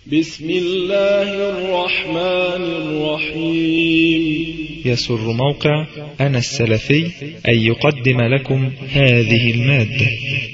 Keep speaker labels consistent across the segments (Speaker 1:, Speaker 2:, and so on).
Speaker 1: بسم الله الرحمن الرحيم
Speaker 2: يسر موقع أنا السلفي أن يقدم لكم هذه المادة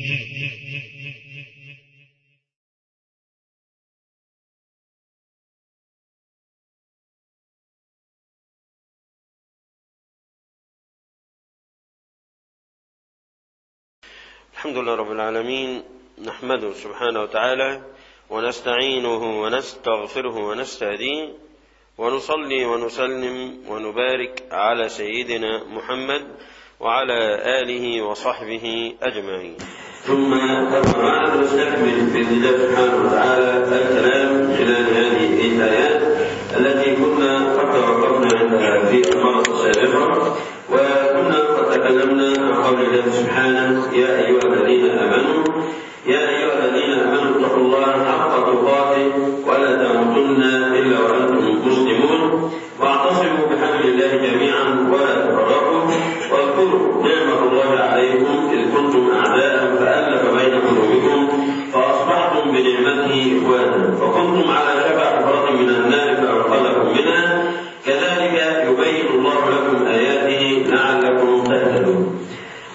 Speaker 3: الحمد لله رب العالمين نحمده سبحانه وتعالى ونستعينه ونستغفره ونستهديه ونصلي ونسلم ونبارك على سيدنا محمد وعلى آله وصحبه أجمعين ثم أما نستكمل بإذن الله سبحانه وتعالى الكلام خلال هذه الآيات التي كنا قد توقفنا عندها في المرة السابقة وكنا قد تكلمنا عن قول الله سبحانه يا أيها الذين آمنوا يا أيها الذين آمنوا اتقوا الله حق تقاته ولا تموتن إلا وأنتم مسلمون واعتصموا بحبل الله جميعا ولا تفرقوا واذكروا نعمة الله عليكم إذ كنتم أعداء فألف بين قلوبكم فأصبحتم بنعمته إخوانا وكنتم على شفا حفرة من النار فأنقذكم منها كذلك يبين الله لكم آياته لعلكم تهتدون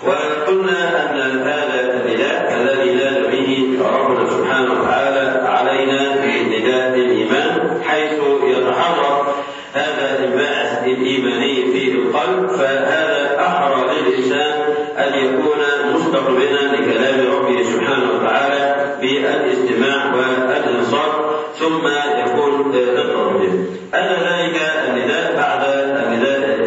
Speaker 3: وقلنا أن هذا النداء الذي نادى به ربنا سبحانه وتعالى علينا في نداء الإيمان حيث يتحرك هذا الباعث الإيماني في القلب فهذا أحرى للإنسان أن يكون مستقبلا لكلام ربه سبحانه وتعالى بالاستماع والإنصات ثم يكون التردد أن ذلك النداء بعد النداء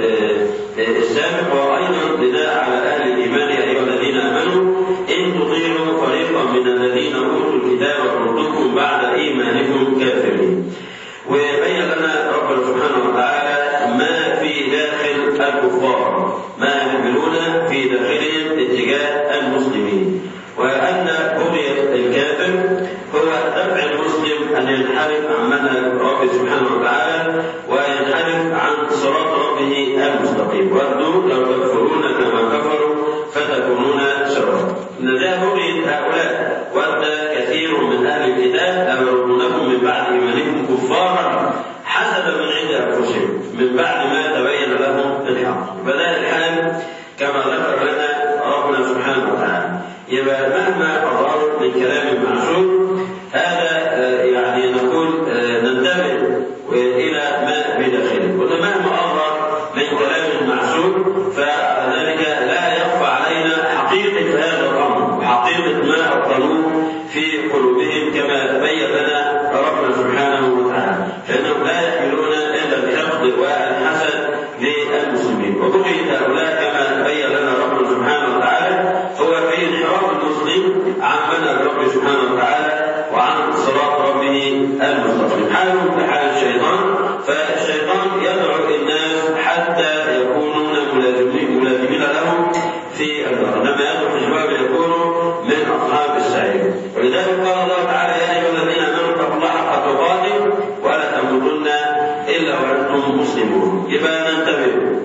Speaker 3: السابق وأيضا نداء على أهل الإيمان يا أيها الذين آمنوا إن تطيعوا فريقا من الذين أوتوا الكتاب يردوكم بعد إيمانكم كافرين وبين لنا ربنا سبحانه وتعالى ما في داخل الكفار ما يحملون في داخلهم اتجاه المسلمين وأن بغية الكافر هو دفع المسلم أن ينحرف عن منهج ربه سبحانه وتعالى وينحرف عن صراط ربه المستقيم ودوا لو تكفرون كما كفروا فتكونون سواء ده بغية هؤلاء ود كثير من أهل الكتاب لو يردونكم من بعد إيمانكم كفارا حسدا من عند أنفسهم من بعد ما تبين لهم الحق فده الحال كما ذكر لنا ربنا سبحانه وتعالى يبقى مهما أضار من كلام معسول هذا يعني نقول ننتبه إلى ما بداخله ومهما أضر من كلام معسول فذلك لا يخفى علينا حقيقة هذا الأمر وحقيقة ما أبطلوه في قلوبهم كما بين لنا ربنا سبحانه وتعالى فإنهم لا يحملون إلا الحقد والحسد للمسلمين وبقي هؤلاء كما بين لنا ربنا سبحانه وتعالى هو في انحراف المسلم عن منهج ربه سبحانه وتعالى وعن صراط ربه المستقيم حالهم كحال الشيطان فالشيطان يدعو الناس حتى يكونون ملازمين ملازمين له في النار لما يدعو في الجواب يكونوا من اصحاب السعير ولذلك قال الله تعالى يا ايها الذين امنوا اتقوا الله حق تقاته ولا تموتن الا وانتم مسلمون يبقى ننتبه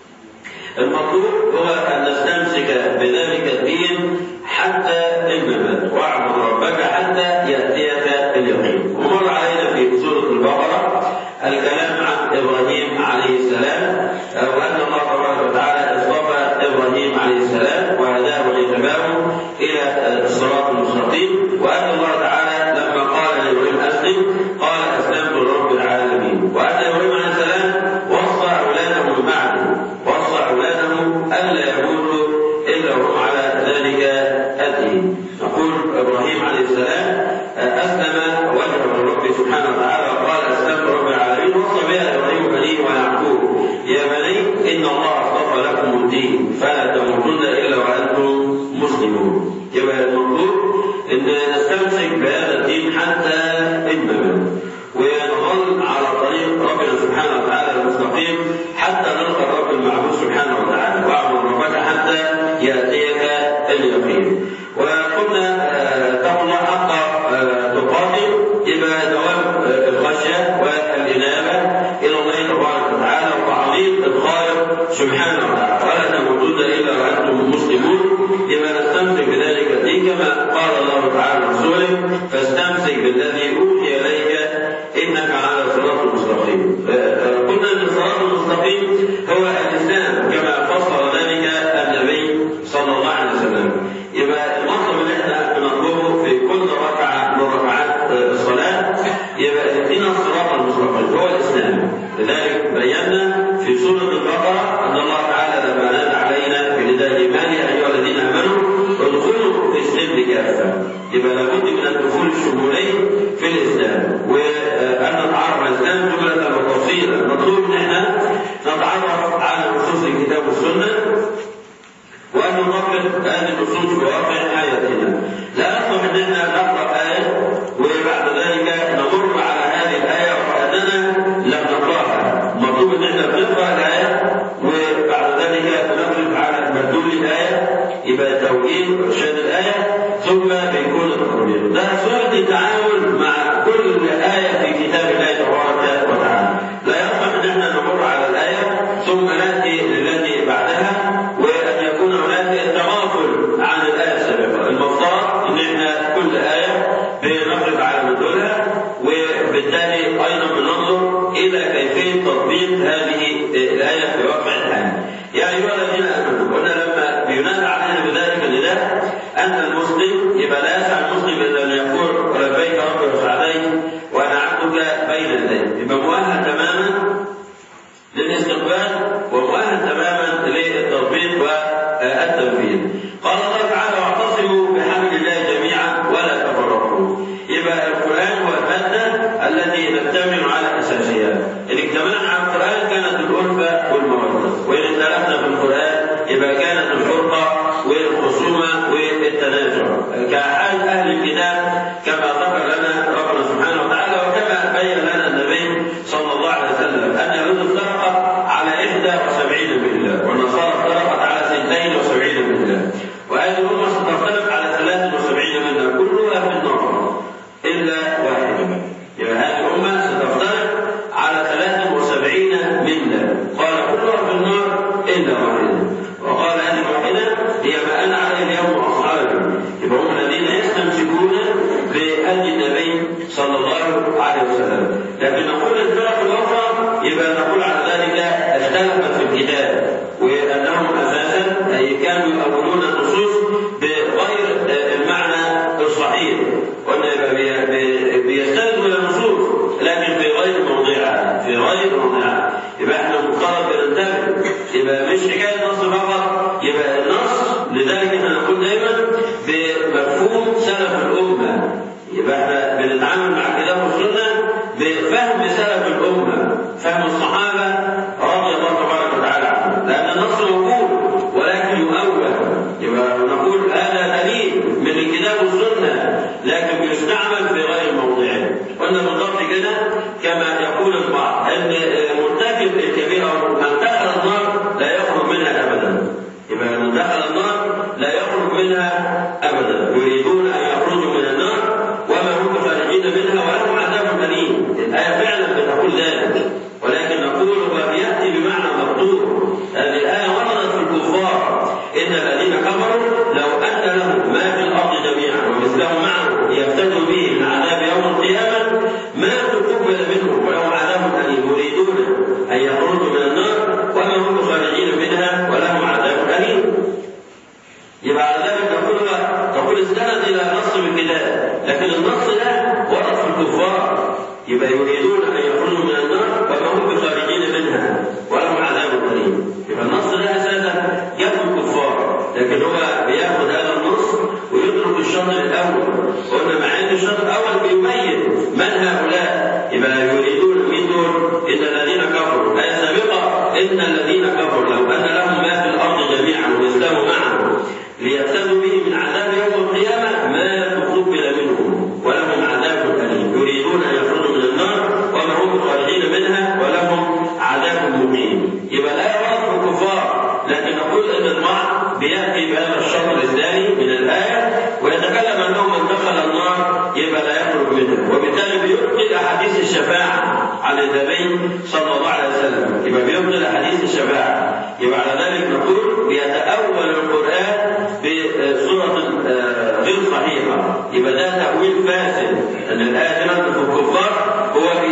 Speaker 3: المطلوب هو ان نستمسك بذلك الدين حتى الممات واعبد ربك حتى ياتيك اليقين ومر علينا في سوره البقره الكلام عن ابراهيم عليه السلام وان الله تبارك وتعالى اصطفى ابراهيم عليه السلام وهداه واجتباه الى الصراط المستقيم وان الله تعالى لما قال لابراهيم اسلم قال اسلمت لرب العالمين وان ابراهيم عليه السلام وصى اولاده من بعده وصى اولاده الا يموتوا الا وهم على ذلك الدين نقول ابراهيم عليه السلام اسلم وجهه لربه سبحانه وتعالى وقال اسلمت رب العالمين وصى بها ابراهيم بنيه ويعقوب يا بني ان الله اصطفى لكم الدين فلا تموتن الا وانتم مسلمون يبقى المطلوب ان نستمسك بهذا الدين حتى الممات ونظل على طريق ربنا سبحانه وتعالى المستقيم حتى نلقى الرب المعبود سبحانه وتعالى واعبد ربك حتى ياتيك اليقين وقلنا اتقوا الله حق تقاته يبقى دوام الخشيه والانابه الى الله تبارك وتعالى وتعظيم الخالق سبحانه وتعالى ولا تموتن الا وانتم مسلمون يبقى نستمسك بذلك الدين كما قال الله تعالى لرسوله فاستمسك بالذي اوحي اليك انك على صراط مستقيم قلنا ان الصراط المستقيم هو الاسلام كما فسر ذلك النبي صلى الله عليه وسلم يبقى المطلب اللي احنا بنطلبه في كل ركعه من ركعات الصلاه يبقى اهدنا الصراط المستقيم هو الاسلام لذلك بينا في سوره البقره ان الله تعالى لما نادى علينا بنداء الايمان يا ايها الذين امنوا ادخلوا في السلم كافه يبقى لابد من الدخول الشمولي في الاسلام وان نتعرف على الاسلام جمله وتفصيلا مطلوب ان احنا نتعرف على نصوص الكتاب والسنه وان نطبق هذه النصوص في واقع حياتنا لا يصلح ان احنا نقرا ايه وبعد ذلك نمر على هذه الايه وكاننا لم نقراها مطلوب ان احنا بنقرا الايه وبعد ذلك نقف على مدلول الايه يبقى توجيه ارشاد الايه ثم بيكون التطبيق ده صوره التعامل مع كل ايه في كتاب الله تبارك وتعالى لا يصلح ان احنا نمر على الايه ثم ناتي للتي بعدها وان يكون هناك تغافل عن الايه السابقه المفترض ان احنا كل ايه بنقف على مدلولها وبالتالي ايضا بننظر الى كيفيه تطبيق هذه الايه في واقع الحال يا ايها الذين امنوا قلنا لما بينادى علينا بذلك النداء ان المسلم يبقى لا يسعى المسلم الا ان يقول لبيك ربي وسعديك وانا عبدك بين يديك يبقى مؤهل تماما للاستقبال ومؤهل تماما للتطبيق والتنفيذ قال الله تعالى واعتصموا بحبل الله جميعا ولا تفرقوا يبقى القران هو الماده التي نجتمع على اساسها ان اجتمعنا على القران كانت الالفه والموده وان اختلفنا في القران يبقى كانت الفرقه والخصومه والتنازع كحال اهل الكتاب كما ذكر لنا ربنا سبحانه وتعالى وكما بين لنا النبي صلى الله عليه وسلم ان اليهود افترقت على 71 مله والنصارى افترقت على 72 مله وهذه الامه ستختلف على 73 مله كلها في النار الا واحده يبقى هذه الامه ستفترق على 73 مله قال كلها في النار الا واحده وقال هذه الواحده هي ما انا عليه اليوم واصحابي يبقى هم الذين يستمسكون بهدي النبي صلى الله عليه وسلم لكن نقول الفرق الاخرى يبقى نقول على ذلك اختلفت في الكتاب وانهم اساسا اي كانوا يؤولون النصوص بغير المعنى الصحيح قلنا يبقى بيستندوا الى النصوص لكن في غير موضعها في غير موضعها يبقى احنا مفترض بننتبه يبقى مش حكايه نص فقط يبقى النص لذلك احنا نقول دايما بمفهوم سلف الامه يبقى احنا بنتعامل مع الكتاب والسنه بفهم سلف الامه فهم الصحابه رضي الله تبارك وتعالى عنهم لان النص موجود ولكن يؤول يبقى نقول هذا دليل من الكتاب والسنه لكن بيستعمل في غير موضعه قلنا بالضبط كده كما يقول البعض ان مرتكب الكبيره من دخل النار لا يخرج منها ابدا يبقى من دخل النار لا يخرج منها ابدا يريدون ان يخرجوا من النار وما هم بخارجين منها ولهم عذاب اليم الايه فعلا بتقول ذلك ولكن نقول هو بياتي بمعنى مقدور هذه الايه وردت في الكفار ان الذين كفروا لو ان لهم ما في الارض جميعا ومثله معه يفتدوا به من عذاب يوم القيامه ما تقبل منهم ولهم عذاب اليم يريدون ان يخرجوا من النار وما هم بخارجين منها ولهم عذاب اليم يبقى على ذلك نقول تقول استند الى نص من الكتاب لكن النص ده ورد في الكفار يبقى يريدون ان يخرجوا من النار وما هم بخارجين منها ولهم عذاب اليم يبقى النص ده اساسا جاب الكفار لكن هو بياخذ هذا النص ويترك الشطر الاول قلنا مع ان الشطر الاول بيبين من هؤلاء يبقى يريدون من دول ان الذين كفروا الايه السابقه ان الذين كفروا لو ان لهم ما في الارض جميعا ومثله معه ليفتدوا به من عذاب يوم القيامه ما تقبل منهم ولهم عذاب اليم يريدون ان يخرجوا من النار وما هم خارجين منها ولهم عذاب مقيم يبقى الايه وردت في الكفار لكن نقول ان البعض بياتي بهذا الشطر الثاني من الايه ويتكلم انه من دخل النار يبقى لا يخرج منها وبالتالي بيبطل احاديث الشفاعه عن النبي صلى الله عليه وسلم يبقى بيبطل احاديث الشفاعه يبقى على ذلك نقول بيتاول القران بصوره غير صحيحه يبقى ده تاويل فاسد ان الايه نزلت في الكفار هو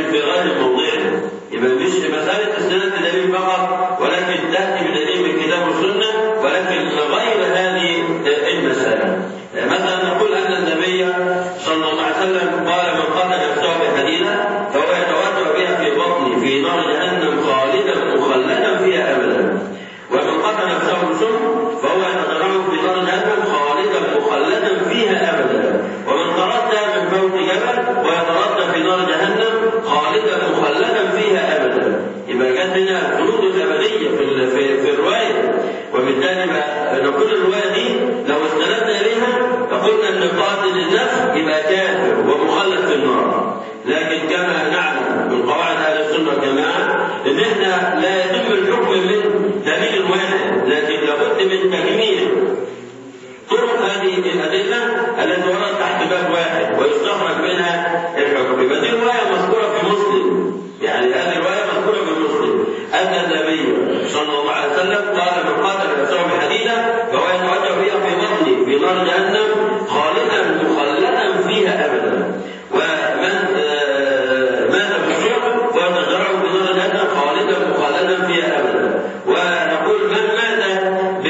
Speaker 3: في غير موضعه يبقى مش مسألة استناد بدليل فقط ولكن تأتي بدليل من كتاب والسنة ولكن غير هذه المسألة مثلا نقول أن النبي صلى الله عليه وسلم قال من قتل نفسه بحديدة فهو يتوجع بها في بطنه في نار جهنم خالدا مخلدا فيها أبدا ومن قتل نفسه بسم فهو يتضرع في نار جهنم خالدا مخلدا فيها أبدا ومن تردى من فوق جبل ويتردى في نار جهنم خالدا مخلدا فيها أبدا يبقى جت هنا الخلود الأبدية في في, في الرواية وبالتالي نقول الرواية دي لو استندنا إليها فقلنا أن قاتل النفس يبقى كافر ومخلد في النار لكن كما نعلم من قواعد أهل السنة والجماعة إن إحنا لا يتم الحكم من دليل واحد لكن لابد من تجميع طرق هذه الأدلة التي وردت تحت باب واحد ويستخرج منها الحكم يبقى دي رواية مذكورة في مسلم يعني هذه الرواية مذكورة في مسلم أن النبي صلى الله عليه وسلم قال من قاتل نفسه بحديدة فهو يتوجه بها في بطنه في نار جهنم خالدا مخلدا فيها أبدا ومن مات بالشرك فيتجرع بنار جهنم خالدا مخلدا فيها أبدا ونقول من مات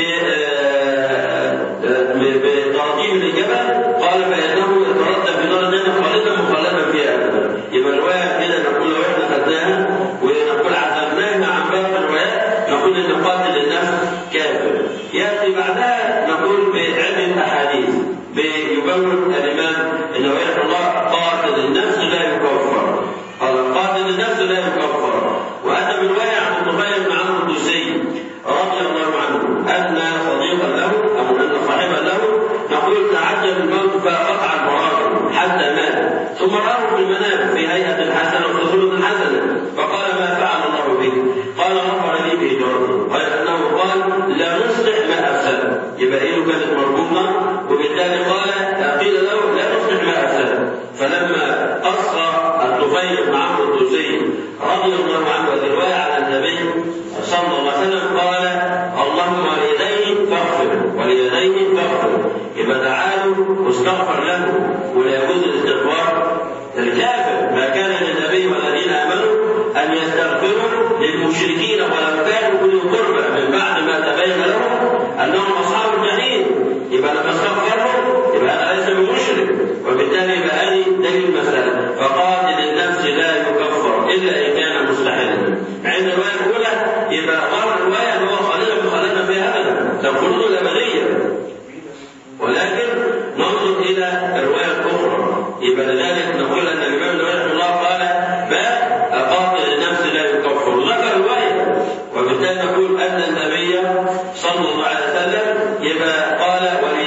Speaker 3: بترتيب الإجابة قال فإنه يتردد في نار جهنم خالدا مخلدا فيها أبدا يبقى الرواية كده نقول لو احنا خدناها ونقول عزلناها عن باقي الروايات نقول ان قاتل النفس كافر ياتي بعدها نقول بعدة احاديث بيبين الامام النووي رحمه الله قاتل النفس لا يكفر قال قاتل النفس لا يكفر واتى بروايه عن الطفيل بن عمرو الدوسي رضي الله عنه ان صديقا له او ان صاحبا له نقول تعجل الموت فقطع البراءه حتى مات ثم راه في المنام في هيئه حسنه وصوره حسنه فقال ما فعل الله به قال غفر لي بإجارته غير أنه قال لا نصلح ما أفسد يبقى إيده كانت مربوطة وبالتالي قال قيل له لا نصلح ما أفسد فلما قص الطفيل بن عمرو الدوسي رضي الله عنه الرواية عن النبي صلى الله عليه وسلم قال اللهم وليديه فاغفر وليديه فاغفر يبقى تعالوا واستغفر له ولا يجوز الاستغفار الكافر ما كان للنبي والذين امنوا ان يستغفروا للمشركين ولو كانوا اولي قربى من بعد ما تبين لهم انهم اصحاب الجحيم يبقى لما استغفرهم يبقى هذا ليس بمشرك وبالتالي يبقى هذه دليل المساله فقاتل النفس لا يكفر الا ان كان مستحيلا عند الروايه الاولى يبقى غير الروايه ان هو خالدا مخالدا فيها ابدا ده الخلود الابديه ولكن ننظر الى الروايه الاخرى يبقى لذلك نقول ان الامام النووي رحمه الله قال باب قاتل النفس لا يكفر ذكر روايه وبالتالي نقول ان النبي صلى الله عليه وسلم يبقى قال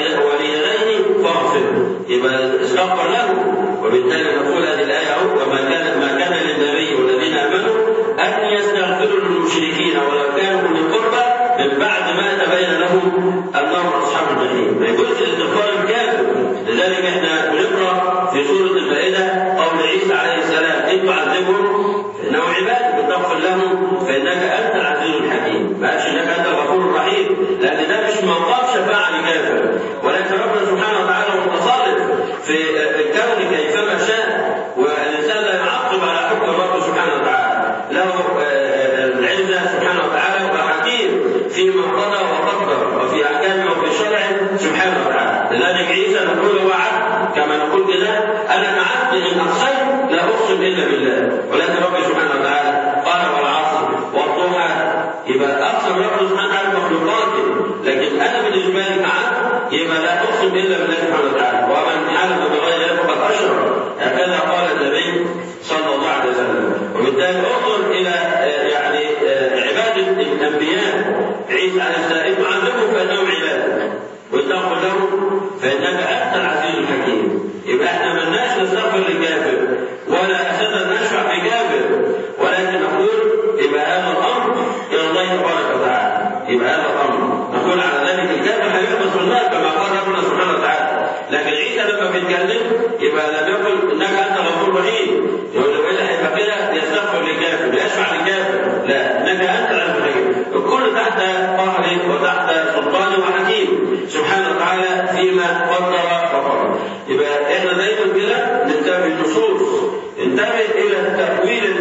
Speaker 3: وليديه فاغفر يبقى استغفر له وبالتالي نقول هذه الايه اهو وما كان ما كان للنبي والذين امنوا ان يستغفروا للمشركين ولو كانوا من قربى من بعد ما تبين لهم انهم اصحاب الجحيم ما يجوز الاستغفار الكافر لذلك احنا بنقرا في سوره المائده قول عيسى عليه السلام ان تعذبهم فانه عباد بتغفر لهم فانك انت العزيز الحكيم ما قالش انك انت الغفور الرحيم لان ده مش مقام شفاعه لكافر ولكن ربنا سبحانه وتعالى متصرف في الكون كيفما شاء والانسان لا يعقب على حكم الله سبحانه وتعالى له العزه سبحانه وتعالى وحكيم فيما قضى وقدر وفي احكامه وفي شرعه سبحانه وتعالى لذلك عيسى نقول هو عبد كما نقول كده انا كعبد ان اقسمت لا اقسم الا بالله ولكن ربي سبحانه وتعالى قال والعصر والضحى يبقى اقسم ربنا سبحانه وتعالى بمخلوقاته لكن انا بالنسبه لي كعبد يبقى لا اقسم الا بالله سبحانه وتعالى ومن حلف بغير الله فقد اشرك هكذا قال النبي صلى الله عليه وسلم وبالتالي انظر الى يعني عباده الانبياء عيسى عليه السلام ان تعذبهم فانهم عباد وتغفر لهم فانك انت العزيز الحكيم يبقى احنا ملناش نستغفر لكافر ولا اساسا نشفع في كافر ولكن نقول يبقى هذا الامر الى الله تبارك وتعالى يبقى هذا الامر نقول على ذلك الكافر هيحبس النار كما قال ربنا سبحانه وتعالى لكن عيسى لما بيتكلم يبقى لم يقل انك انت غفور رحيم يقول له الا هيبقى كده يستغفر لكافر يشفع لكافر لا انك انت العزيز الحكيم الكل تحت قهرك وتحت سلطانه وحكيم سبحانه وتعالى فيما قدر وقدر يبقى احنا دايما كده ننتبه النصوص انتبه الى تاويل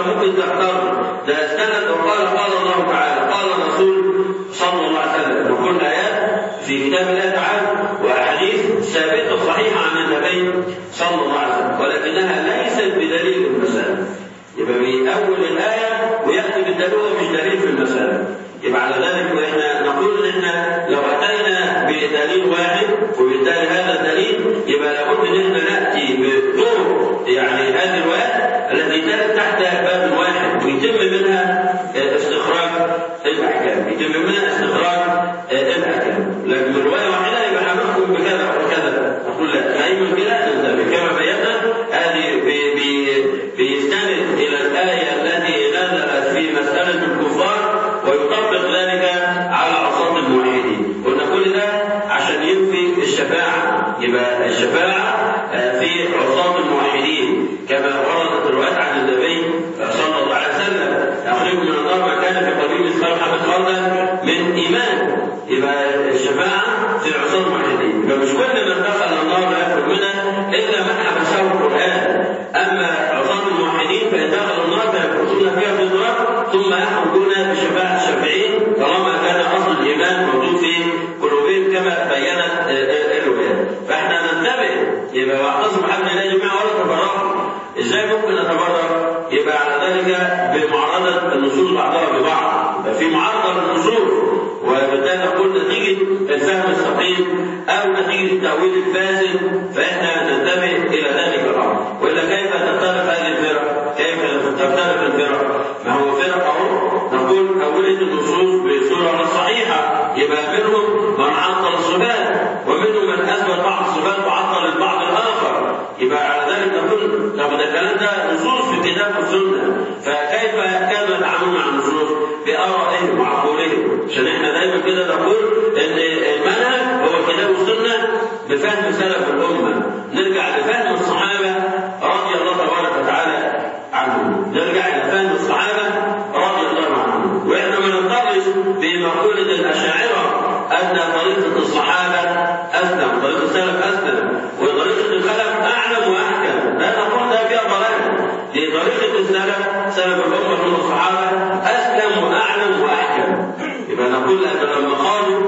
Speaker 3: ممكن تختار ده استند وقال قال الله تعالى قال الرسول صلى الله عليه وسلم وكل ايات في كتاب الله تعالى واحاديث ثابته صحيحه عن النبي صلى الله عليه وسلم ولكنها ليست بدليل المساله يبقى بأول الآية ويأتي بالدليل مش دليل في المسألة يبقى على ذلك واحنا نقول ان احنا لو اتينا بدليل واحد وبالتالي هذا الدليل يبقى لابد ان احنا ناتي بطرق يعني هذه الروايات التي تاتي تحت باب واحد ويتم منها استخراج الاحكام يتم منها استخراج الاحكام لكن روايه واحده يبقى هنحكم بكذا وكذا نقول لا دائما كده ننتبه كما بينا هذه بي بي بيستند الى الايه التي نزلت في مساله الكفار ويطبق ذلك على عصاة الموحدين قلنا كل ده عشان ينفي الشفاعة يبقى الشفاعة في عصاة الموحدين كما وردت الروايات عن النبي صلى الله عليه وسلم يخرج من النار ما كان في قليل مثقال حبة خردل من إيمان يبقى الشفاعة في عصاة الموحدين يبقى مش كل من دخل النار لا يخرج منها إلا من حبسه القرآن أما عصاة الموحدين فإن دخلوا النار فيكون فيها في النار ثم يخرجون بشفاعة الشافعين طالما كان أصل الإيمان موجود في قلوبهم كما بينت الروايات فإحنا ننتبه يبقى واعتصموا بحبل الله جميعا ولا تفرقوا إزاي ممكن نتفرق؟ يبقى على ذلك بمعارضة النصوص بعضها ببعض يبقى في معارضة للنصوص وبالتالي نقول نتيجة الفهم السقيم أو نتيجة التأويل الفاسد فإحنا ننتبه إلى ذلك الأمر وإلا كيف تختلف هذه الفرق؟ كيف تختلف الفرق؟ ما هو فرق أهو نقول أولت النصوص بصورة صحيحة يبقى منهم من عطل الصفات ومنهم من أثبت بعض الصفات وعطل البعض الآخر يبقى على ذلك نقول طب ده الكلام ده نصوص في الكتاب والسنة فكيف كانوا يتعاملون مع النصوص بآرائهم وعقولهم عشان احنا دايما كده نقول ان المنهج هو الكتاب والسنة بفهم سلف الأمة نرجع لفهم الصحابة رضي الله تبارك وتعالى عنهم نرجع إلى فهم الصحابة رضي الله عنهم وإحنا ما نضطرش بمقولة الأشاعرة أن طريقة الصحابة أسلم طريقة السلف أسلم وطريقة الخلف أعلم وأحكم لا نقول ده فيها ضلال لطريقة السلف سلف الأمة من الصحابة أسلم وأعلم وأحكم يبقى نقول أن لما قالوا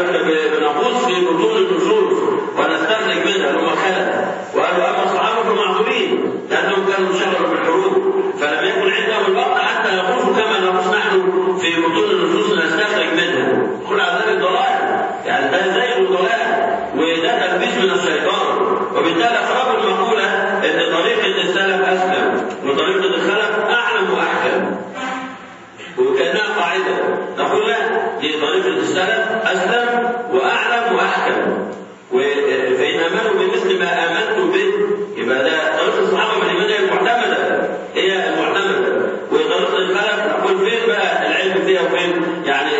Speaker 3: بنقول في بطون النصوص ونستخرج منها هم خلف وقالوا أما الصحابة فمعذورين لأنهم كانوا شغلوا بالحروب فلم يكن عندهم الوقت حتى يقولوا كما نقول نحن في بطون النصوص نستخرج منها كل على ذلك ضلال يعني ده زي ضلال وده تلبيس من الشيطان وبالتالي أخرجوا المقولة أن طريقة السلف أسلم وطريقة الخلف أعلم وأحكم وكأنها قاعدة نقول لا دي طريقة السلف أسلم وأعلم وأحكم فإن آمنوا بمثل ما آمنتم به يبقى ده طريقة الصحابة من الإيمان المعتمدة هي المعتمدة وطريقة الخلف نقول فين بقى العلم فيها وفين يعني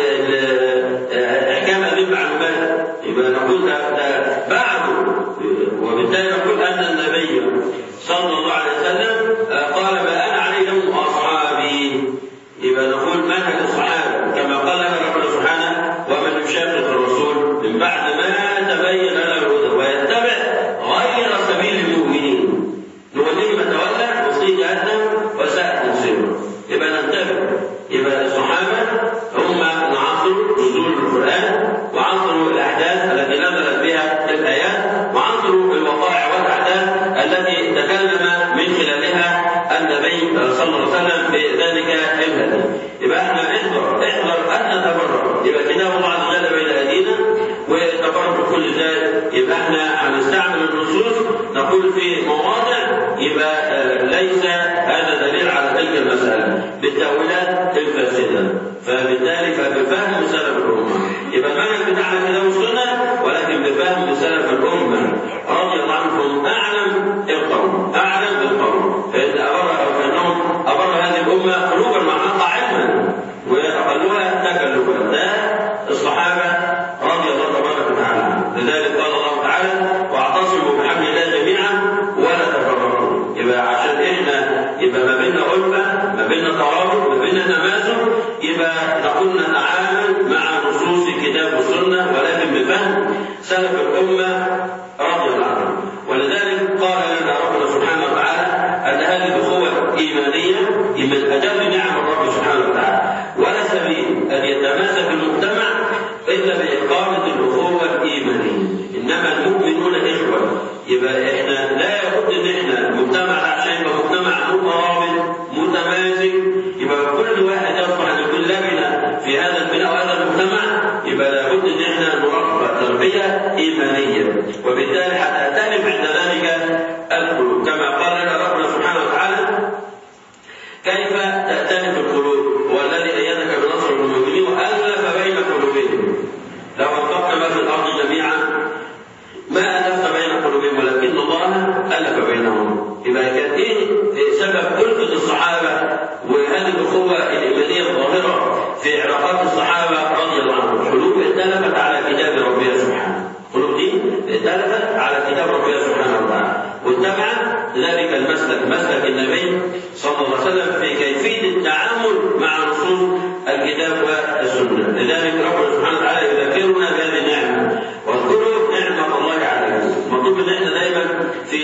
Speaker 3: إحكام هذه المعلومات يبقى نقول ده, ده بعده وبالتالي نقول أن النبي صلى الله عليه وسلم قال ما أنا عليه أصحابي يبقى نقول منهج الصحابة كما قال لنا ربنا سبحانه ومن يشاقق الرسول من بعد ما تبين له الهدى ويتبع غير سبيل المؤمنين نوليه ما تولى نصيب جهنم وساءت مصيره يبقى ننتبه يبقى الصحابة هم عصروا نزول القرآن وعصروا الأحداث التي نزلت بها الآيات وعصروا الوقائع والأحداث التي تكلم من خلالها النبي صلى الله عليه وسلم بذلك الهدي يبقى احنا احذر احذر ان نتبرر يبقى كتاب الله عز وجل بين ايدينا والتبرر بكل ذلك يبقى احنا هنستعمل النصوص نقول في مواضع يبقى آه ليس هذا دليل على تلك المساله بالتاويلات الفاسده فبالتالي فبفهم سلف الامه يبقى المنهج بتاعنا كتاب السنه ولكن بفهم سلف الامه رضي الله عنهم اعلم القوم اعلم القوم فان ابر او كانهم ابر هذه الامه قلوبا معناها علما واقلها تكلفا ده الصحابه رضي الله تبارك وتعالى لذلك قال الله تعالى واعتصموا بحبل الله جميعا ولا تفرقوا يبقى عشان احنا يبقى ما بيننا ألفة ما بيننا ترابط ما بيننا تماسك يبقى نقول نتعامل مع نصوص الكتاب والسنة ولكن بفهم سلف الأمة رضي الله عنهم ولذلك قال لنا ربنا سبحانه وتعالى أن هذه الأخوة إيمانية وبالتالي هتأتلف عند ذلك القلوب كما قال لنا ربنا سبحانه وتعالى كيف تأتلف القلوب هو الذي أيدك بنصر المؤمنين وألف بين قلوبهم لو أنفقت ما في الأرض جميعا ما ألفت بين قلوبهم ولكن الله ألف بينهم يبقى كانت إيه سبب ألفة الصحابة وهذه الأخوة الإيمانية الظاهرة في علاقات الصحابة رضي الله عنهم قلوب ائتلفت على كتاب ربها سبحانه القلوب دي ائتلفت على كتاب ربها سبحانه وتعالى واتبعت ذلك المسلك مسلك النبي صلى الله عليه وسلم في كيفية التعامل مع نصوص الكتاب والسنة لذلك ربنا سبحانه وتعالى يذكرنا بهذه النعمة واذكروا نعمة الله عليكم مطلوب ان احنا دايما في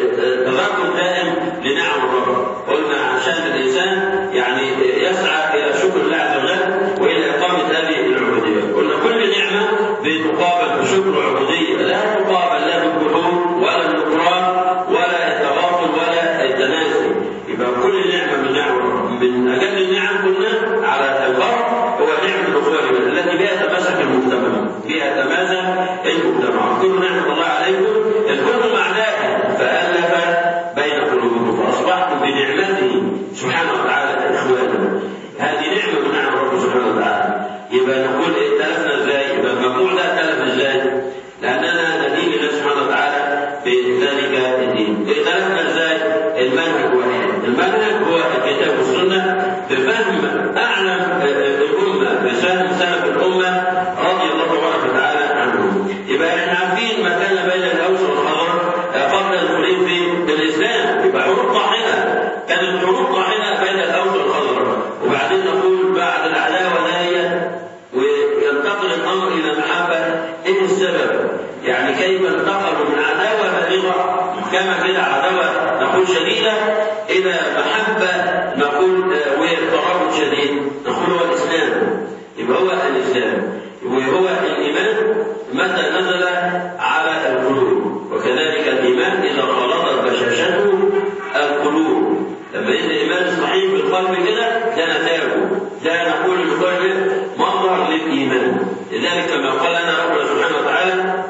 Speaker 3: تذكر دائم لنعم الرب قلنا عشان الانسان يعني يسعى الى شكر الله عز وجل والى اقامه هذه العبوديه قلنا كل نعمه بتقابل بشكر وعبوديه لا تقابل لا بالجحود ولا بالنكران ولا التغافل ولا التناسي يبقى كل نعمه من نعم من اجل النعم قلنا على الغرب هو نعمه الاخوه التي بها تماسك المجتمع بها تماسك المجتمع كل نعمه الله عليكم الكل معناها فالف بين قلوبكم فاصبحتم بنعمته سبحانه وتعالى اخوانا هذه نعمه من نعم ربنا سبحانه وتعالى يبقى نقول ائتلفنا ازاي؟ يبقى المجموع ده ائتلف ازاي؟ لاننا ندين الله سبحانه وتعالى بذلك الدين. ائتلفنا ازاي؟ المنهج واحد، المنهج هو الكتاب والسنه بفهم اعلم الامه بفهم سلف الامه رضي الله تبارك وتعالى عنهم. يبقى احنا عارفين ما كان بين الاوس والخزرج قبل الدخول في الاسلام، يبقى حروب طاحنه، كانت حروب طاحنه بين الاوس والخزرج، وبعدين نقول بعد العداوه دهيت وينتقل الامر الى محبه ايه السبب؟ يعني كيف انتقلوا من عداوه بالغه محكمه كده عداوه نقول شديده الى محبه نقول وترابط شديد نقول هو الاسلام يبقى هو الاسلام وهو الايمان متى نزل على القلوب وكذلك الايمان اذا خلطت بشاشته القلوب لما ينزل الايمان الصحيح في القلب كده ده نتاجه ده نقول القلب مظهر للايمان لذلك كما قال لنا ربنا سبحانه وتعالى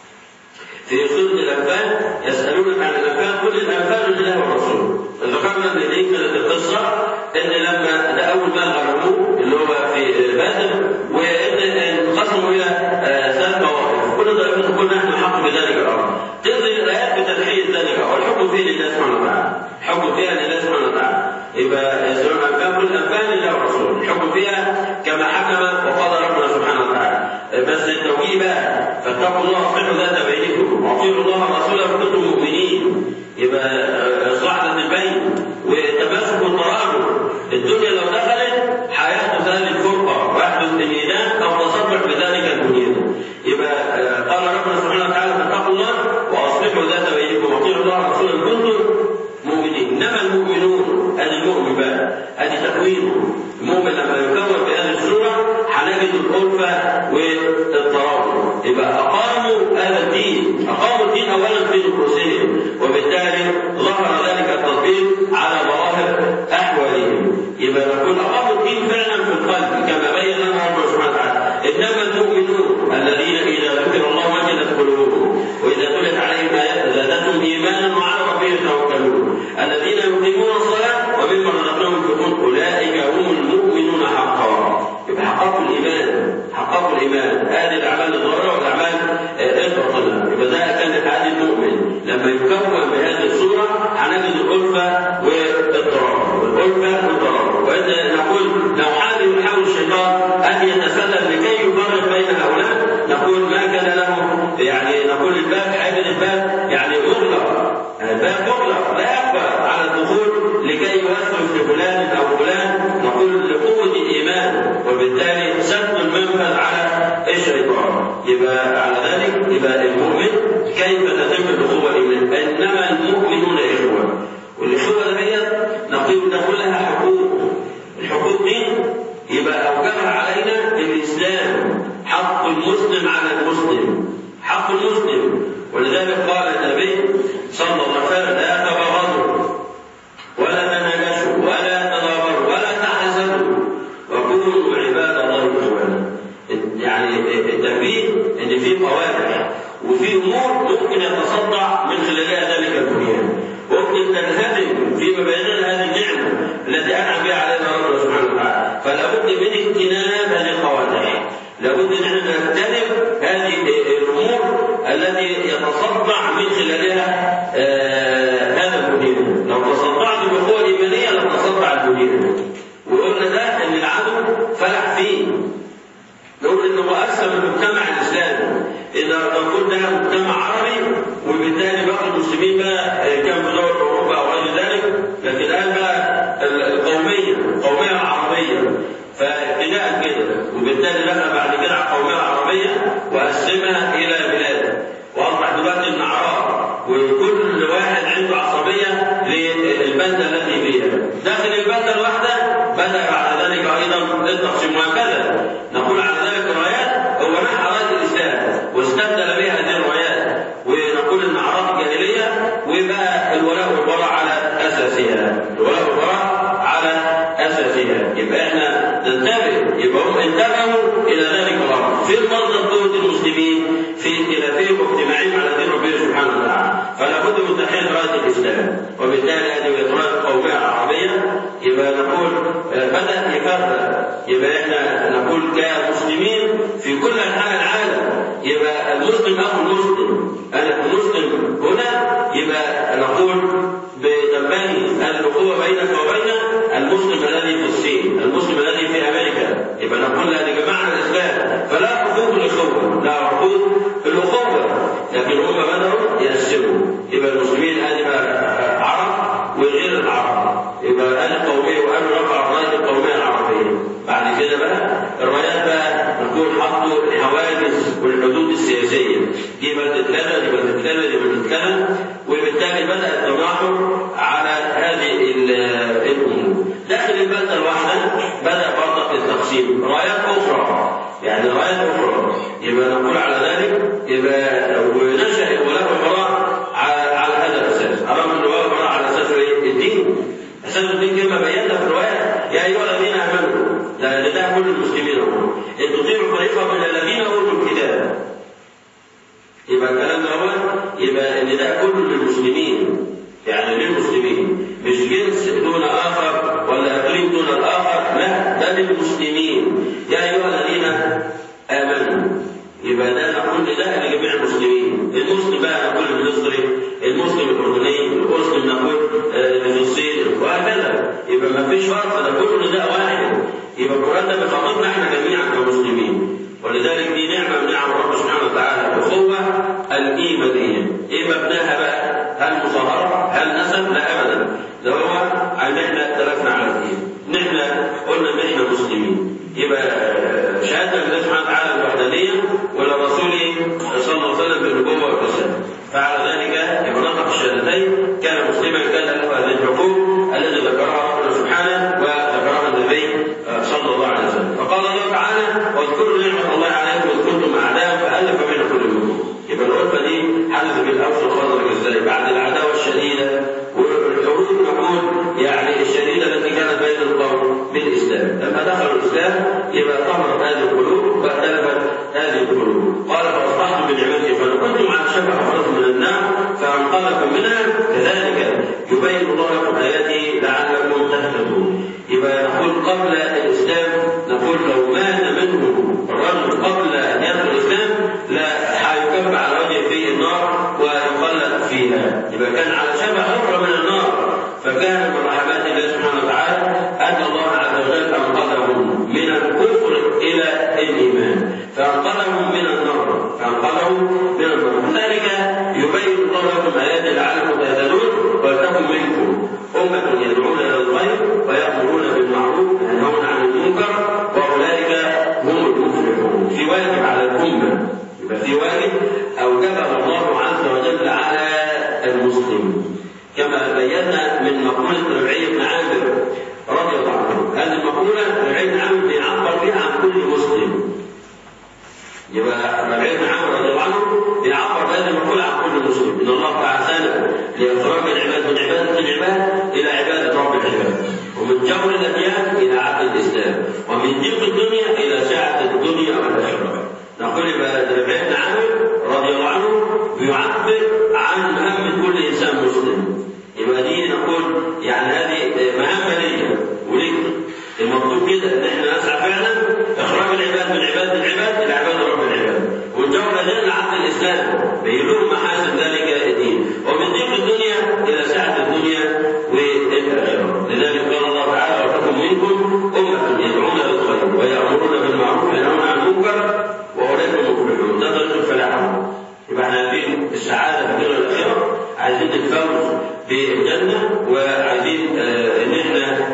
Speaker 3: في سورة الأنفال يسألونك عن الأنفال قل الأنفال لله والرسول ذكرنا ان دي كانت القصة ان لما ده أول ما غرموه اللي هو في بدر وان انقسموا إلى ثلاث مواقف كل طائفة كل نحن حق بذلك الأمر تنزل الآيات بتنحية ذلك والحكم فيه لله سبحانه وتعالى الحكم فيها لله سبحانه وتعالى يبقى يسألون عن الأنفال كل الأنفال لله والرسول الحكم فيها كما حكم وقضى ربنا سبحانه وتعالى بس التوجيه بقى فاتقوا الله واصلحوا ذات بينكم واطيعوا الله ورسوله ان كنتم مؤمنين يبقى اصلاح ذات البين والتماسك والترابط الدنيا لو دخلت هيحدث هذه الفرقه ويحدث الانهدام او تصرف بذلك البنيان يبقى قال ربنا سبحانه وتعالى فاتقوا الله واصلحوا ذات بينكم واطيعوا الله ورسوله ان كنتم مؤمنين انما المؤمنون هذه المؤمن بقى هذه تكوينه المؤمن لما يكون في هذه السوره هنجد الالفه والترابط يبقى اقاموا هذا الدين اقاموا الدين اولا في نفوسهم وبالتالي ظهر ذلك التطبيق على ظواهر احوالهم يبقى نقول اقاموا الدين فعلا في القلب كما بين لنا ربنا سبحانه وتعالى انما المؤمنون الذين اذا ذكر الله وجلت قلوبهم واذا تلت عليهم ايات زادتهم ايمانا وعلى ربهم يتوكلون الذين يقيمون الصلاه ومما رزقناهم ينفقون اولئك هم المؤمنون حقا يبقى حققوا الايمان حققوا الايمان هذه الاعمال الظاهره والاعمال الباطنه يبقى ده كان هذه المؤمن لما يكون بهذه الصوره هنجد الالفه والاضطراب الالفه والاضطراب واذا نقول لو حاول يحاول الشيطان ان يتسلل لكي يفرق بين هؤلاء نقول ما كان له يعني نقول الباب حاجه الباب يعني مغلق الباب مغلق لا يقبل على الدخول لكي يوسوس لفلان او فلان نقول لقوه الايمان وبالتالي سد المنفذ على الشيطان يبقى على ذلك يبقى المؤمن كيف تتم الاخوه الايمان انما المؤمنون اخوه والاخوه ديت نقول نقول لها حقوق الحقوق دي يبقى اوجبها علينا الاسلام حق المسلم على المسلم حق المسلم ولذلك قال النبي صلى الله عليه وسلم لا تبغضوا ولا تناجشوا ولا تضابروا ولا تحسدوا وكونوا عباد الله اخوانا يعني التنبيه ان في قواعد وفي امور ممكن يتصدع من خلالها ذلك البنيان ممكن تنهدم فيما بيننا هذه النعمه التي انعم بها علينا ربنا سبحانه وتعالى فلا بد من اجتناب هذه القوانين لابد ان احنا نجتنب هذه الامور التي يتصدع من خلالها آه هذا البنيان لو تصدعت بالقوه الايمانيه لتصدع البنيان وقلنا ده ان العدو فلح فيه نقول انه مؤثر من المجتمع الاسلامي اذا نقول ده مجتمع عربي وبالتالي بقى المسلمين بقى كان في دول اوروبا او غير ذلك لكن الان بقى القوميه القوميه العربيه فابتداء كده وبالتالي بقى بعد كده على القوميه العربيه وقسمها الى بلاد واصبح دلوقتي الاعراب وكل واحد عنده عصبيه للبلده التي فيها داخل البلده الواحده بدا بعد ذلك ايضا التقسيم وهكذا نقول على ذلك الرايات هو نحى رايه الاسلام واستبدل بها هذه الرايات ونقول ان اعراض الجاهليه وبقى الولاء والبراء على اساسها الولاء والبراء على اساسها يبقى احنا ننتبه يبقى هم انتبهوا الى ذلك الامر في المنظر قوه المسلمين في اختلافهم واجتماعهم على دين ربنا سبحانه وتعالى فلا بد من تحقيق رايه الاسلام وبالتالي هذه الاطراف القوميه العربيه يبقى نقول بدا يفرق يبقى احنا نقول كمسلمين في كل انحاء العالم يبقى المسلم اخو المسلم انا المسلم هنا يبقى نقول بتنبني الاخوه بينك وبين المسلم الذي في الصين المسلم الذي في امريكا يبقى نقول هذه جماعه الاسلام فلا حقوق الاخوه لا حقوق الاخوه لكن هم بداوا يقسموا يبقى المسلمين هذه بقى عرب وغير العرب يبقى انا قوميه وانا رفع الرايه القوميه العربيه بعد كده بقى الرايات بقى نقول حطوا الحواجز والحدود السياسيه دي بلده كذا دي بلده كذا دي بلده كذا وبالتالي بدا التناحر على هذه الامور داخل البلده الواحده بدا برضه التقسيم رايات اخرى يعني رايات اخرى يبقى نقول على ذلك يبقى ونشا الولاء والبراء على هذا الاساس رغم ان الولاء والبراء على اساس الدين اساس الدين كما بينا في الروايه يا ايها الذين امنوا لا ده كل المسلمين ان تطيعوا فريقا من الذين اوتوا الكتاب يبقى الكلام ده يبقى ان ده كل للمسلمين يعني للمسلمين مش جنس دون اخر ولا اقليم دون الاخر لا ده للمسلمين يا ايها الذين امنوا يبقى ده نقول ده لجميع المسلمين المسلم بقى نقول المصري المسلم الاردني المسلم نقول اللي في الصين وهكذا يبقى ما فيش فرق ده كله ده واحد يبقى القران ده بيخاطبنا احنا جميعا كمسلمين ولذلك دي نعمه من نعم ربنا سبحانه وتعالى الاخوه الايمانيه ايه مبناها بقى؟ هل مصاهره؟ هل نسب؟ لا ابدا ده هو ان احنا اتفقنا على الدين نحن قلنا ان احنا مسلمين يبقى شهاده لله سبحانه وتعالى بالوحدانيه ولرسوله صلى الله عليه وسلم بالنبوه والرساله فعلى ذلك يبقى نطق الشهادتين كان مسلما كان له هذه الحقوق التي ذكرها ربنا سبحانه وذكرها النبي صلى الله عليه وسلم فقال الله تعالى واذكروا نعمه الله عليكم اذ كنتم اعداء فالف بين قلوبكم يبقى الغرفه دي حدث بالاوس والخضر ازاي بعد العداوه الشديده والحروب نقول يعني الشديده التي كانت بين القوم بالاسلام لما دخلوا الاسلام يبقى طهرت هذه القلوب واختلفت هذه القلوب قال فاصبحتم بنعمته فلو كنتم على شفا حفرة من النار فانقذكم منها كذلك يبين الله لكم اياته لعلكم تهتدون يبقى نقول قبل الاسلام نقول لو مات منه الرجل قبل ان يدخل الاسلام لا هيكب على وجهه في النار ويخلد فيها يبقى كان على شبه حفره من النار فكان من رحمات الله سبحانه وتعالى ان الله عز وجل انقذهم من الكفر الى الايمان فانقذهم من النار فانقذهم من النار ذلك يبين الله لكم ايات لعلكم تهتدون ولتكن منكم امه يدعون الى الخير ويامرون بالمعروف وينهون عن المنكر واولئك هم المفلحون في واجب على الامه يبقى في واجب اوجبه الله عز وجل على المسلم كما بينا من مقولة ربيعي بن عامر رضي الله عنه هذه المقولة ربيعي بن عامر بيعبر بها عن كل مسلم يبقى ربيعي بن عامر رضي الله عنه بيعبر بهذه المقولة عن كل مسلم إن الله تعالى لإخراج العباد من عبادة العباد إلى عبادة رب العباد ومن جور الأديان إلى عدل الإسلام ومن ضيق الدنيا إلى سعة الدنيا والآخرة نقول ربيعي بن عامر رضي الله عنه بيعبر عن عن مهمة كل إنسان مسلم يبقى دي نقول يعني هذه مهمة ليا وليك المطلوب كده ان احنا نسعى فعلا اخراج العباد من عباد العباد الى عباد رب العباد والجولة دي لعبد الاسلام بيلوم محاسن ذلك الدين ومن ضيق الدنيا الى سعة الدنيا والاخره لذلك قال الله تعالى وتكن منكم امة يدعون للخير ويأمرون بالمعروف وينهون عن المنكر واولئك هم المفلحون ده طريق الفلاح يبقى احنا في السعادة في الدنيا والاخره عايزين نتفوز بالجنة وعايزين آه ان احنا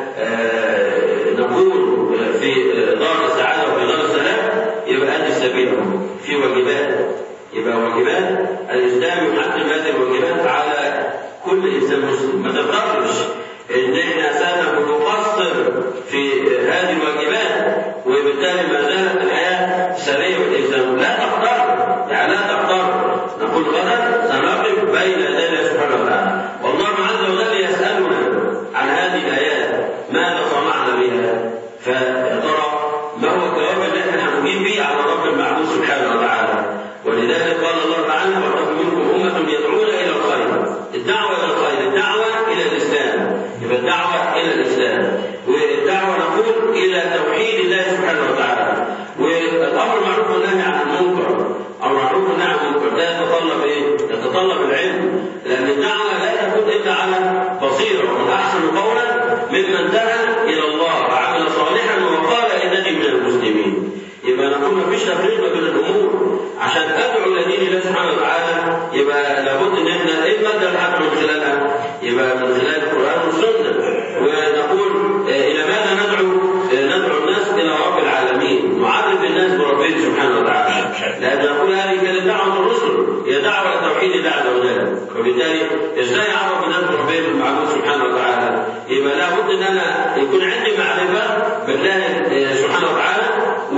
Speaker 3: آه نكون في دار السعادة وفي دار السلام يبقى ادي السبيل في واجبات يبقى واجبات الاسلام يحتم هذه الواجبات على كل انسان مسلم ما تفتكرش ان احنا اساسا بنقصر في هذه الواجبات وبالتالي ما زالت الحياه سريه والالزام لا تقدر يعني لا تقدر نقول غدا سنقف بين يدي الله سبحانه وتعالى والله عز وجل يسالنا عن هذه الايات ماذا صنعنا بها فترى ما هو الجواب اللي احنا هنجيب به على رب المعبود سبحانه وتعالى ولذلك قال الله تعالى وتكن منكم امه يدعون الى الخير الدعوه الى الخير الدعوه الى الاسلام يبقى الدعوه الى الاسلام والدعوه نقول الى توحيد الله سبحانه وتعالى والامر معروف والنهي عن المنكر او معروف والنهي عن المنكر ده يتطلب ايه؟ يتطلب العلم لان الدعوه لا تكون الا على بصيره ومن احسن قولا ممن دعا الى الله وعمل صالحا وقال انني من المسلمين يبقى نقول ما فيش تفريق بين الامور عشان ادعو لدين الله سبحانه وتعالى يبقى لابد ان احنا ايه الماده اللي هدعو من خلالها؟ يبقى من خلال القران والسنه ونقول الى ماذا ندعو؟ ندعو الناس الى رب العالمين نعرف الناس بربهم سبحانه وتعالى لان نقول هذه كانت دعوه الرسل هي دعوه الى توحيد الله عز وجل وبالتالي ازاي اعرف الناس بربهم المعبود سبحانه وتعالى؟ يبقى لابد ان انا يكون عندي معرفه بالله سبحانه وتعالى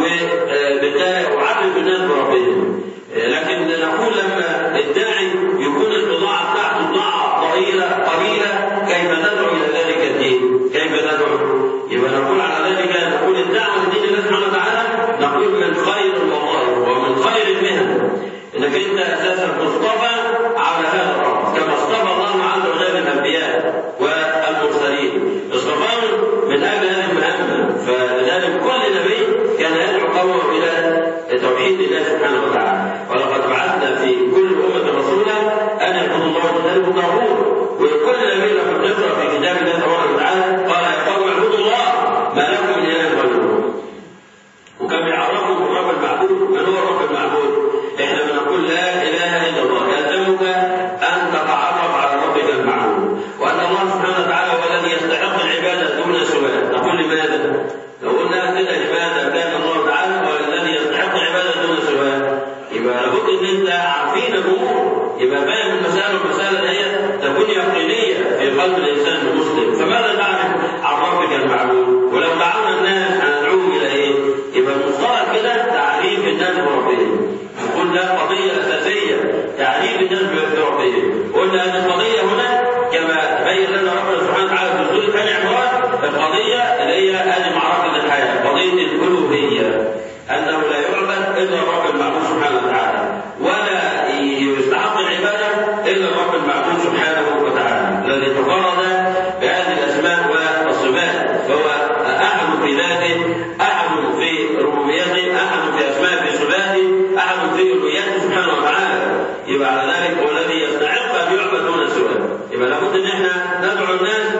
Speaker 3: وبالتالي اعرف الناس بربهم لكن نقول لما الداعي يكون البضاعه بتاعته بضاعه ضئيله قليله كيف ندعو الى ذلك الدين؟ كيف ندعو؟ يبقى نقول على ذلك نقول الدعوه لدين الله سبحانه وتعالى نقول من خير الوظائف ومن خير المهن انك انت اساسا مصطفى على هذا الامر كما اصطفى الله عز وجل الانبياء والمرسلين اصطفاهم من اجل هذه المهمه فلذلك كل نبي كان يدعو قومه الى توحيد الله سبحانه وتعالى ولقد بعثنا في كل امه رسولا ان يعبدوا الله واجتنبوا الطاغوت وكل نبي لما بنقرا في كتاب الله تبارك وتعالى قال يا قوم اعبدوا الله ما لكم من اله غيره وكان بيعرفهم الرب المعبود من هو الرب المعبود احنا بنقول لا اله الا الله يلزمك ان تتعرف على ربك المعبود وان الله سبحانه وتعالى هو الذي يستحق العباده دون سواه نقول لماذا؟ لو قلنا كده عباده كان الله تعالى هو الذي يستحق العباده دون سواه يبقى لابد ان انت عارفين الامور يبقى فاهم المسائل والمسائل دي تكون يقينيه في قلب الانسان المسلم فماذا تعرف عن ربك المعبود؟ ولو دعونا الناس هندعوهم الى ايه؟ يبقى المصطلح كده تعريف الناس بربهم نقول ده قضيه اساسيه تعريف الناس بربهم قلنا ان القضيه هنا كما بين لنا ربنا سبحانه وتعالى في سوره ال عمران القضيه اللي هي هذه معركه الحياه قضيه الالوهيه انه لا يعبد الا الرب المعبود سبحانه وتعالى ولا يستحق العباده الا الرب المعبود سبحانه وتعالى الذي تفرد بهذه الاسماء والصفات فهو احد في ذاته احد في ربوبيته احد في اسماء في صفاته احد في الوهيته سبحانه وتعالى يبقى على ذلك هو الذي يستحق ان يعبد دون سواه يبقى لابد ان احنا ندعو الناس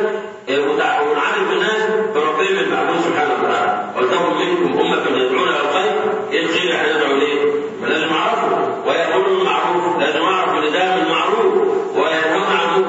Speaker 3: ونعرف الناس بربهم المعبود سبحانه وتعالى ولتكن منكم امه يدعون الى الخير ايه الخير احنا ندعو ليه؟ لازم اعرفه ويامرون بالمعروف لازم اعرف ان ده من المعروف وينهون عن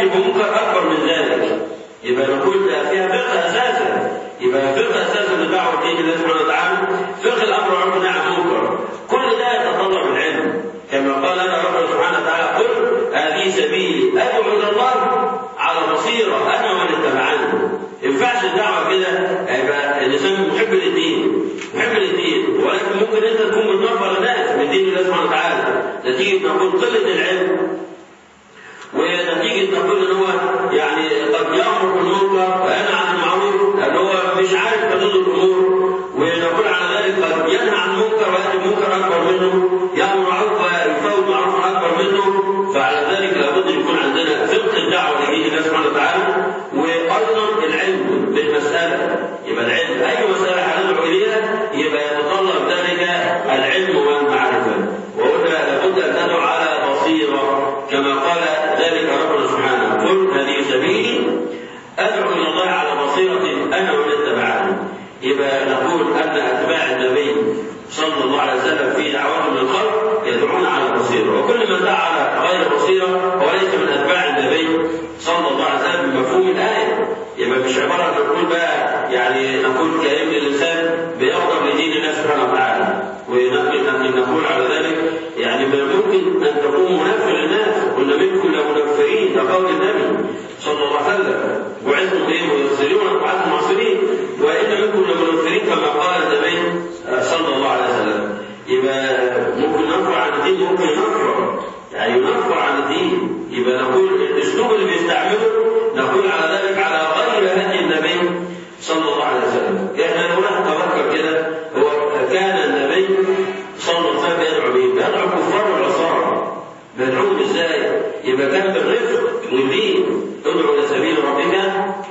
Speaker 3: بمنكر اكبر من ذلك يبقى نقول ده فيها فقه اساسا يبقى فقه اساسا لدعوه دين الله سبحانه وتعالى فقه الامر والعرف والنهي عن المنكر كل ده يتطلب العلم كما قال لنا ربنا سبحانه وتعالى قل هذه سبيلي ادعو الى الله على بصيره انا ومن اتبعني ما ينفعش الدعوه كده يبقى الانسان محب للدين محب للدين ولكن ممكن انت تكون بتنفر الناس من دين الله سبحانه وتعالى نتيجه نقول قله العلم ونتيجه نقول ان هو يعني قد يامر بالمنكر وينهى عن المعروف لان هو مش عارف حدود الامور ونقول على ذلك قد ينهى عن المنكر وياتي منكر اكبر منه يامر معروف ويفوت معروف اكبر منه فعلى ذلك لابد ان يكون عندنا فقه الدعوه لدين الله سبحانه وتعالى وايضا العلم بالمساله يبقى العلم اي مساله هندعو اليها يبقى يتطلب ذلك العلم والمعرفه وقلنا لابد ان تدعو على بصيره كما قال ذلك ربنا سبحانه قل هذه سبيلي ادعو الى الله على بصيره انا ومن اتبعني يبقى نقول ان اتباع النبي صلى الله عليه وسلم في دعوتهم للخلق يدعون على بصيره وكل من دعا على غير بصيره هو ليس من اتباع النبي صلى الله عليه وسلم بمفهوم الايه يبقى مش عباره نقول بقى يعني نقول كريم الانسان بيغضب لدين الله سبحانه وتعالى ونقول نقول على ذلك يعني من الممكن ان تكون منفر للناس قلنا منكم لمنفرين ده قول النبي صلى الله عليه وسلم وعدتم ايه ميسرين وعدتم معصرين وان منكم لمنفرين كما قال النبي صلى الله عليه وسلم يبقى ممكن ننفر عن الدين ممكن ننفر يعني ينفر عن الدين يبقى نقول الاسلوب اللي بيستعمله نقول على ذلك على غير هدي النبي صلى الله عليه وسلم احنا لو نتفكر كده هو كان النبي صلى الله عليه وسلم يدعو مين؟ يدعو الكفار والعصارى بيدعوهم ازاي؟ يبقى كان بالرفق والدين ادعو الى سبيل ربك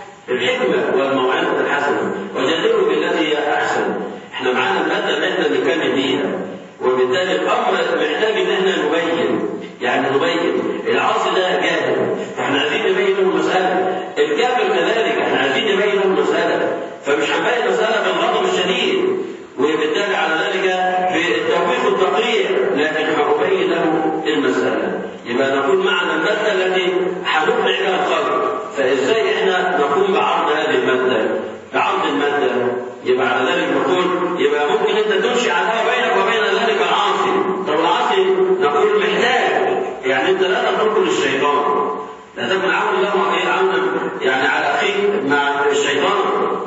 Speaker 3: بالحكمه والموعظه الحسنه وجادلوا بالتي هي احسن احنا معانا الماده اللي احنا بنتكلم بيها وبالتالي الامر محتاج ان احنا نبين يعني نبين العاصي ده جاهل فاحنا عايزين نبين له المساله الكافر كذلك احنا عايزين نبين له المساله فمش هنبين المساله بالغضب الشديد وبالتالي على ذلك بالتوفيق والتقرير لكن هنبين له المساله يبقى نقول معنا الماده التي هنقنع بها الخلق فازاي احنا نقوم بعرض هذه الماده بعرض الماده يبقى على ذلك نقول يبقى ممكن انت تنشئ عداوه بينك وبين ذلك العاصي طب العاصي نقول محتاج يعني انت لا تتركه للشيطان لا تكن عون له ايه عونا يعني على اخيك مع الشيطان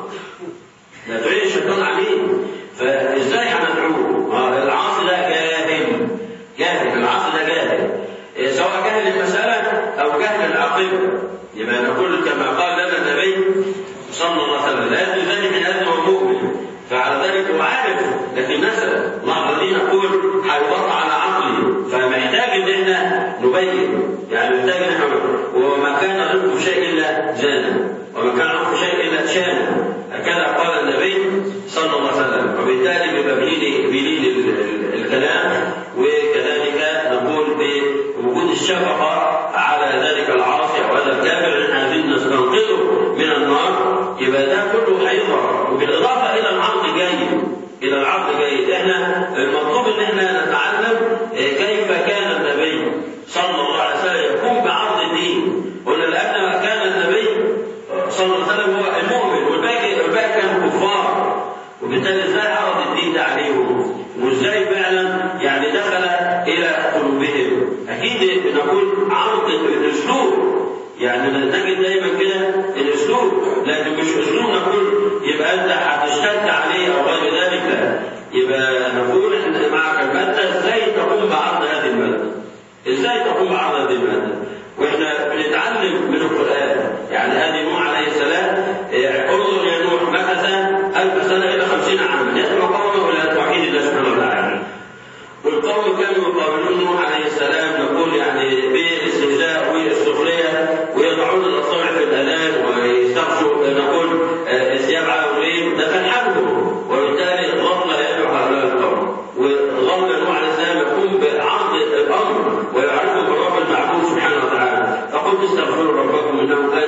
Speaker 3: لا تعين الشيطان عليه فازاي هندعوه؟ آه العاصي ده جاهل جاهل العاصي ده جاهل إيه سواء جهل المساله او جهل العاقبه يبقى نقول كما قال لنا النبي صلى الله عليه وسلم لا يدري ذلك من ادم ومؤمن فعلى ذلك هو عارف لكن نسى اللحظه دي نقول هيوضع على عقلي فمحتاج ان احنا نبين يعني محتاج ان احنا وما كان رزق شيء الا زانه وما كان رزق شيء الا شانه هكذا قال النبي صلى الله عليه وسلم وبالتالي بيبقى بليل الكلام وكذلك نقول بوجود الشفقه على ذلك العاصي او هذا الكافر اللي احنا عايزين نستنقذه من النار يبقى ده كله هيظهر وبالاضافه الى العرض جيد الى العرض جيد احنا المطلوب ان احنا نتعلم كيف كان النبي صلى الله عليه وسلم يقوم بعرض الدين قلنا لان كان النبي صلى الله عليه وسلم هو المؤمن والباقي الباقي كانوا كفار وبالتالي ازاي عرض الدين ده عليهم وازاي فعلا يعني دخل الى قلوبهم اكيد نقول عرض الاسلوب يعني نجد دايما كده الاسلوب لكن مش اسلوب نقول يبقى انت هتشتد عليه او غير ذلك لا يبقى نقول احنا معك الماده ازاي تقوم بعرض هذه الماده ازاي تقوم بعرض هذه الماده واحنا بنتعلم من القران يعني هذه نوح عليه السلام انظر يا نوح مكث ألف سنة إلى خمسين عاما يدعو قومه إلى توحيد الله سبحانه وتعالى والقوم كانوا يقابلون نوح عليه السلام نقول يعني بالاستهزاء والسخرية ويضعون الأصابع في الأذان ويستغشوا نقول ثياب عاورين ده كان حالهم وبالتالي ظل يدعو هؤلاء القوم وظل نوح عليه السلام يقوم بعرض الأمر ويعرفه بالرب المعبود سبحانه وتعالى فقلت استغفروا ربكم إنه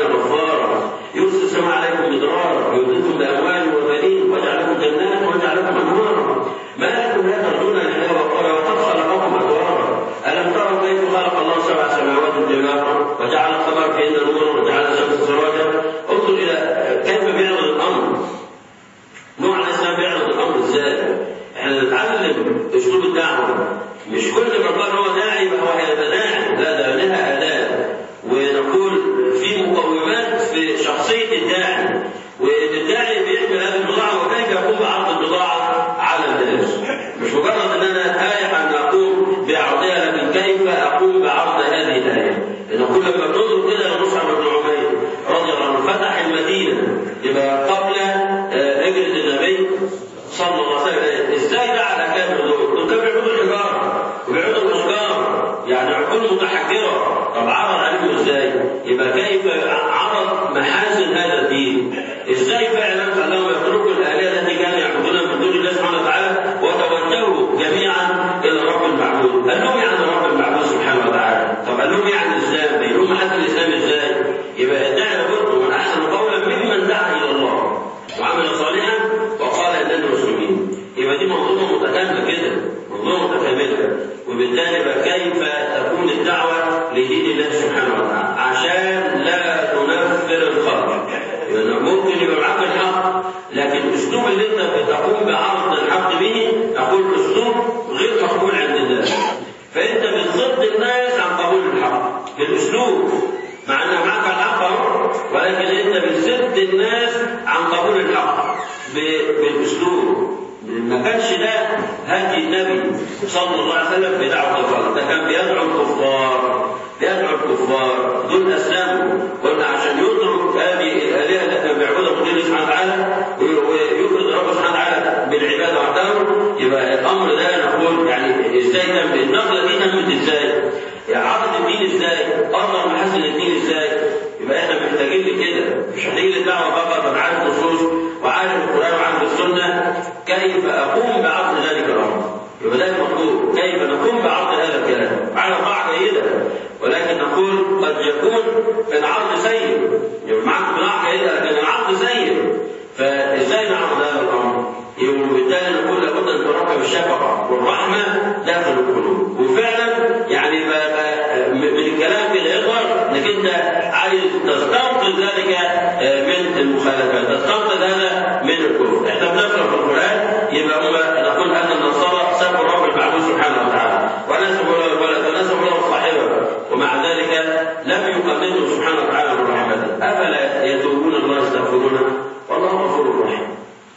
Speaker 3: يبقى ممكن يبقى معاك الحق لكن الاسلوب اللي انت بتقوم بعرض الحق به اقول اسلوب غير مقبول عند الناس فانت بتصد الناس عن قبول الحق بالاسلوب مع ان معك الحق أهو، ولكن انت بتسد الناس عن قبول الحق ب- بالاسلوب ما كانش ده هدي النبي صلى الله عليه وسلم في دعوه الخلق ده كان بيدعو الكفار بيدعو الكفار دول اسلموا قلنا عشان يترك هذه الالهه التي كان بيعبدها من دون الله سبحانه وتعالى ويفرض ربه سبحانه وتعالى بالعباده وحده يبقى الامر ده نقول يعني ازاي تم النقله دي تمت ازاي؟ يعني عرض الدين ازاي؟ اظهر محاسن الدين ازاي؟ يبقى احنا محتاجين لكده مش هنيجي للدعوه فقط انا عارف النصوص وعارف القران وعارف السنه كيف اقوم بعرض ذلك الامر يبقى ده المطلوب كيف نقوم بعرض هذا الكلام على قاعده جيده ولكن نقول قد يكون العرض سيء يبقى معك قناعه جيده لكن العرض سيء فازاي نعرض هذا الامر؟ يبقى بالتالي نقول لابد ان تركب الشفقه والرحمه داخل القلوب وفعلا يعني ب- ب- من الكلام كده يظهر انك انت عايز تستنقذ ذلك آه، من المخالفات تستنقذ هذا من الكفر احنا بنقرا في القران يبقى هم نقول ان النصارى سبوا الرب المعبود سبحانه وتعالى ونسبوا له الولد ونسبوا له الصاحبه ومع ذلك لم يقلده سبحانه وتعالى من رحمته افلا يتوبون الله يستغفرونه والله غفور رحيم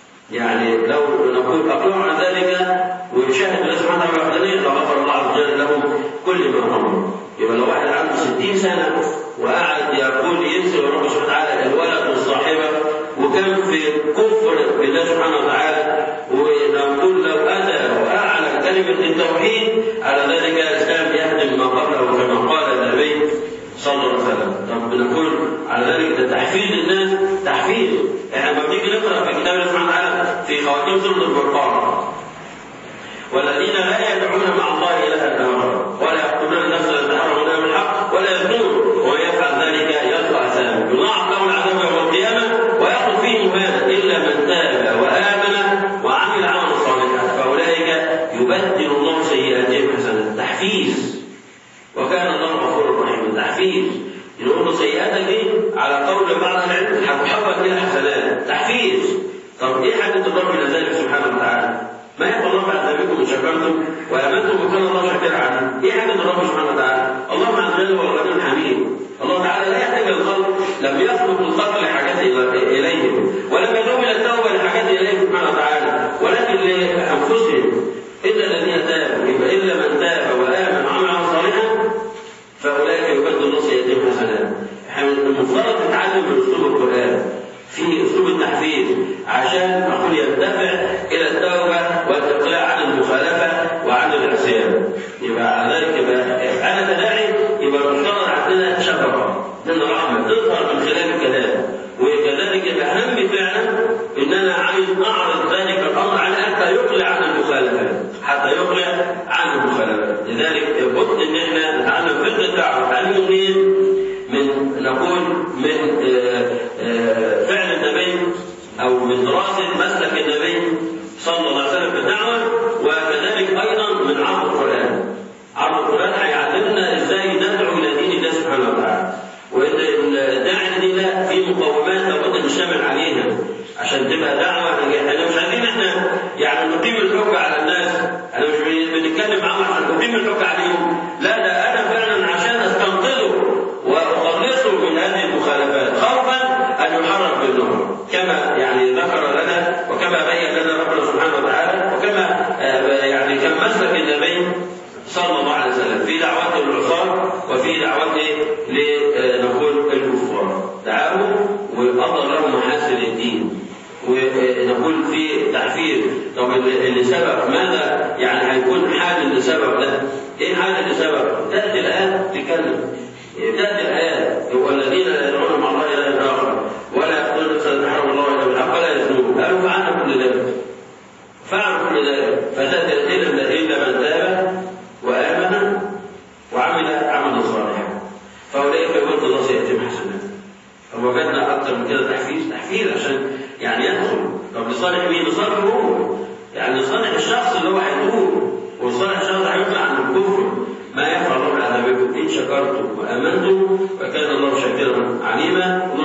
Speaker 3: يعني لو نقول أقلعوا عن ذلك ويشاهد الله سبحانه وتعالى وحدانية لغفر الله عز وجل لهم كل ما هم يبقى لو واحد عنده 60 سنة وقعد يقول ينسب ربنا سبحانه وتعالى الولد والصاحبة وكان في كفر بالله سبحانه وتعالى ونقول لو أتى وأعلن كلمة التوحيد على ذلك الإسلام يهدم ما قبله كما قال النبي صلى الله عليه وسلم طب نقول على ذلك ده تحفيز الناس تحفيز احنا لما بنيجي نقرا في كتاب الله سبحانه وتعالى في خواتيم سوره الفرقان والذين لا يدعون مع الله الها اخر ولا يقتلون النفس التي حرم الله بالحق ولا يزنون ومن يفعل ذلك يلقى اثاما يضاعف له العذاب يوم القيامه ويخلد فيه مهانا الا من تاب وامن وعمل عملا صالحا فاولئك يبدل الله سيئاتهم حسنات تحفيز وكان الله غفورا رحيما تحفيز يقول له سيئاتك دي على قول بعض العلم هتحول الى حسنات تحفيز طب ايه حاجه الرب الى ذلك سبحانه وتعالى؟ ما يقول الله بعد ذلكم ان شكرتم وامنتم وكان الله شاكرا عليم ايه حاجه الرب سبحانه وتعالى؟ الله عز وجل هو الغني الحميد الله تعالى لا يحتاج الخلق لم يخلق الخلق لحاجات إلى- اليهم ولم يدعو الى التوبه لحاجات اليه سبحانه وتعالى ولكن لانفسهم الا الذين تابوا يبقى الا من تاب وامن وعمل عملا صالحا فاولئك يبدل الله سيئاتهم حسنات احنا المفترض نتعلم من اسلوب القران في اسلوب التحفيز عشان نقول يندفع الى التوبه والاقلاع عن المخالفه وعن العصيان يبقى على ذلك يبقى انا كداعي يبقى المفترض عندنا شفقه عندنا رحمه تظهر من خلال الكلام وكذلك يبقى اهم فعلا ان انا عايز اعرض ذلك الامر على حتى يقلع عن المخالفات حتى يقلع عن المخالفات لذلك لابد ان احنا نتعلم فقه الدعوه المؤمنين من نقول من آه، آه، فعل النبي او من دراسه مسلك النبي صلى الله عليه وسلم في الدعوه وكذلك ايضا من عرض القران عرض القران هيعلمنا ازاي ندعو الى دين الله سبحانه وتعالى وان الداعي لدين الله في مقومات لابد نشتمل عليها عشان تبقى دعوه احنا مش عايزين احنا يعني نقيم الحجه على الناس انا مش بنتكلم معاهم عشان نقيم الحجه عليهم لا ده انا فعلا عشان استنقذه واخلصه من هذه المخالفات خوفا ان يحرم بالنار كما يعني ذكر لنا وكما بين لنا ربنا سبحانه وتعالى وكما آه، يعني كان مسلك النبي صلى الله عليه وسلم في دعوته للعصاة وفي دعوته لنقول الكفار دعاهم وأظهر لهم محاسن الدين ونقول في تحفيز طب اللي سبب ماذا يعني هيكون حال اللي سبب ده ايه حال اللي سبب تاتي الايات تتكلم تاتي الايات هو الذين لا يدعون مع الله الها اخر ولا يقتلون نفسا التي حرم الله الا بالحق ولا يزنون قالوا فعلنا كل ذلك فعلوا كل ذلك فتاتي الا الا من تاب وامن وعمل عملا صالحا فاولئك يبدل الله سيئاتهم حسنات طب وجدنا اكثر من كده تحفيز تحفيز عشان يعني يدخل طب لصالح مين؟ لصالح هو يعني لصالح الشخص اللي هو هيتوب ولصالح الشخص اللي هيطلع عن الكفر ما يفعل الله بعذابكم ان شكرتم وامنتم وكان الله شاكرا عليما